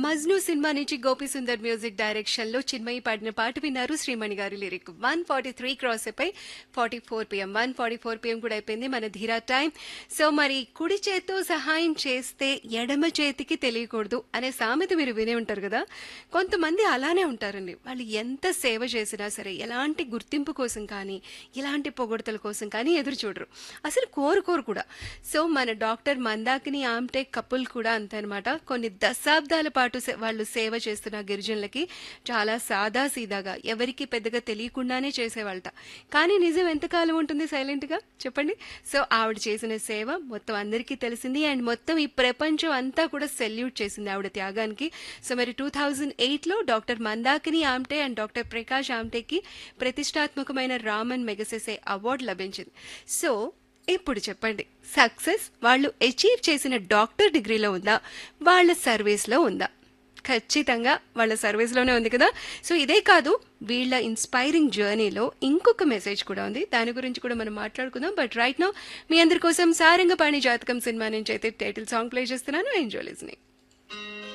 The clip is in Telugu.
మజ్ను సినిమా నుంచి గోపి సుందర్ మ్యూజిక్ డైరెక్షన్ లో చిన్మయి పాడిన పాట విన్నారు Srimani garu lyric one forty three cross అయిపోయి forty four PM one forty four PM కూడా అయిపోయింది మన ధీరా టైం సో మరి కుడి చేత్తో సహాయం చేస్తే ఎడమ చేతికి తెలియకూడదు అనే సామెత మీరు వినే ఉంటారు కదా కొంతమంది అలానే ఉంటారండి వాళ్ళు ఎంత సేవ చేసినా సరే ఎలాంటి గుర్తింపు కోసం కానీ ఇలాంటి పొగడతల కోసం కానీ ఎదురు చూడరు అసలు కోరుకోరు కూడా సో మన డాక్టర్ మందాకిని ఆమ్టే కపుల్ కూడా అంతనమాట కొన్ని దశాబ్దాల పాటు సే- వాళ్ళు సేవ చేస్తున్న గిరిజనులకి చాలా సాదా సీదాగా ఎవరికి పెద్దగా తెలియకుండానే చేసేవాళ్ళట కానీ నిజం ఎంతకాలం ఉంటుంది సైలెంట్గా చెప్పండి సో ఆవిడ చేసిన సేవ మొత్తం అందరికీ తెలిసింది అండ్ మొత్తం ఈ ప్రపంచం అంతా కూడా సెల్యూట్ చేసింది ఆవిడ త్యాగానికి సో మరి టూ థౌజండ్ ఎయిట్లో doctor Mandakini Amte and doctor Prakash ఆమ్టేకి ప్రతిష్టాత్మకమైన రామన్ మెగసెసే అవార్డు లభించింది సో ఇప్పుడు చెప్పండి సక్సెస్ వాళ్ళు అచీవ్ చేసిన డాక్టర్ డిగ్రీలో ఉందా వాళ్ళ సర్వీస్లో ఉందా ఖచ్చితంగా వాళ్ళ సర్వీస్లోనే ఉంది కదా సో ఇదే కాదు వీళ్ళ ఇన్స్పైరింగ్ జర్నీలో ఇంకొక మెసేజ్ కూడా ఉంది దాని గురించి కూడా మనం మాట్లాడుకుందాం బట్ రైట్ నో మీ అందరి కోసం సారంగపాణి జాతకం సినిమా నుంచి అయితే టైటిల్ సాంగ్ ప్లే చేస్తున్నాను ఎంజాయ్ లిజనింగ్